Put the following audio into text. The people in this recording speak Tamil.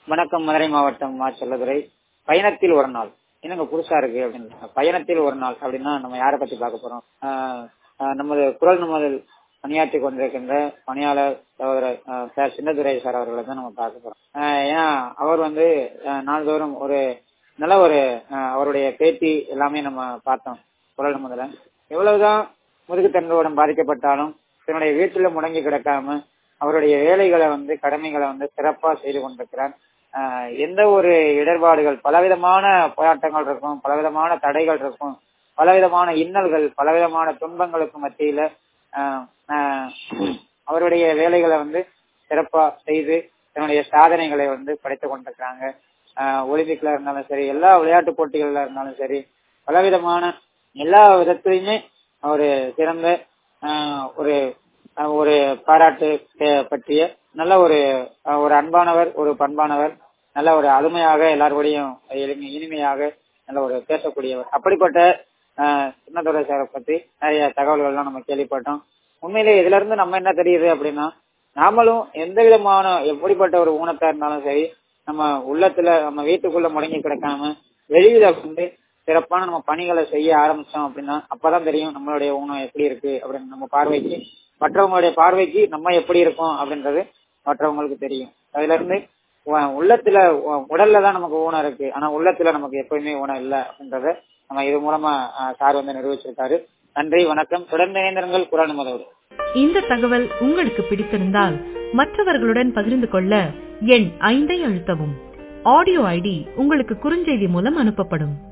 வணக்கம் மதுரை மாவட்டம் மா செல்லதுரை பயணத்தில் ஒரு நாள் என்னங்க புதுசா இருக்கு அப்படின்னு பயணத்தில் ஒரு நாள் அப்படின்னா நம்ம யாரை பத்தி பார்க்க போறோம் ஆஹ் ஆஹ் நமது குரல் நமது பணியாற்றி கொண்டிருக்கின்ற பணியாளர் சகோதரர் ஆஹ் சார் சின்னதுரை சார் அவர்களை தான் நம்ம பார்க்க போறோம் ஆஹ் ஏன்னா அவர் வந்து ஆஹ் நாள்தோறும் ஒரு நல்ல ஒரு ஆஹ் அவருடைய பேட்டி எல்லாமே நம்ம பார்த்தோம் குரல் நமதுல எவ்வளவுதான் முதுகுத்தண்டோடம் பாதிக்கப்பட்டாலும் தன்னுடைய வீட்டுல முடங்கி கிடக்காம அவருடைய வேலைகளை வந்து கடமைகளை வந்து சிறப்பா செய்து கொண்டிருக்கிறார் ஆஹ் எந்த ஒரு இடர்பாடுகள் பலவிதமான போராட்டங்கள் இருக்கும் பலவிதமான தடைகள் இருக்கும் பலவிதமான இன்னல்கள் பலவிதமான துன்பங்களுக்கு மத்தியில ஆஹ் ஆஹ் அவருடைய வேலைகளை வந்து சிறப்பா செய்து தன்னுடைய சாதனைகளை வந்து படைத்துக் கொண்டிருக்கிறாங்க ஆஹ் ஒலிம்பிக்ல இருந்தாலும் சரி எல்லா விளையாட்டு போட்டிகள்ல இருந்தாலும் சரி பலவிதமான எல்லா விதத்திலையுமே ஒரு சிறந்த ஆஹ் ஒரு ஆஹ் ஒரு பாராட்டு பே- பற்றிய நல்ல ஒரு ஆஹ் ஒரு அன்பானவர் ஒரு பண்பானவர் நல்ல ஒரு அருமையாக எல்லாரோடையும் எளிமை இனிமையாக நல்ல ஒரு பேசக்கூடியவர் அப்படிப்பட்ட ஆஹ் சின்னதுரை சாரை பத்தி நிறைய தகவல்கள்லாம் நம்ம கேள்விப்பட்டோம் உண்மையிலே இதுல இருந்து நம்ம என்ன தெரியுது அப்படின்னா நாமளும் எந்த விதமான எப்படிப்பட்ட ஒரு ஊனத்தா இருந்தாலும் சரி நம்ம உள்ளத்துல நம்ம வீட்டுக்குள்ள முடங்கி கிடக்காம வெளியில வந்து சிறப்பான நம்ம பணிகளை செய்ய ஆரம்பிச்சோம் அப்படின்னா அப்பதான் தெரியும் நம்மளுடைய ஊனம் எப்படி இருக்கு அப்படின்னு நம்ம பார்வைக்கு மற்றவங்களுடைய பார்வைக்கு நம்ம எப்படி இருக்கோம் அப்படின்றது மற்றவங்களுக்கு தெரியும் அதுல இருந்து உ- உள்ளத்துல உ- உடல்ல தான் நமக்கு ஊனம் இருக்கு ஆனா உள்ளத்துல நமக்கு எப்பயுமே ஊனம் இல்ல அப்படின்றத நம்ம இது மூலமா ஆஹ், சார் வந்து நிரூபிச்சிருக்காரு நன்றி வணக்கம் தொடர்ந்து இணைந்திருங்கள் குரல் நமதோடு இந்த தகவல் உங்களுக்கு பிடித்திருந்தால் மற்றவர்களுடன் பகிர்ந்து கொள்ள எண் ஐந்தை அழுத்தவும் ஆடியோ ஐடி உங்களுக்கு குறுஞ்செய்தி மூலம் அனுப்பப்படும்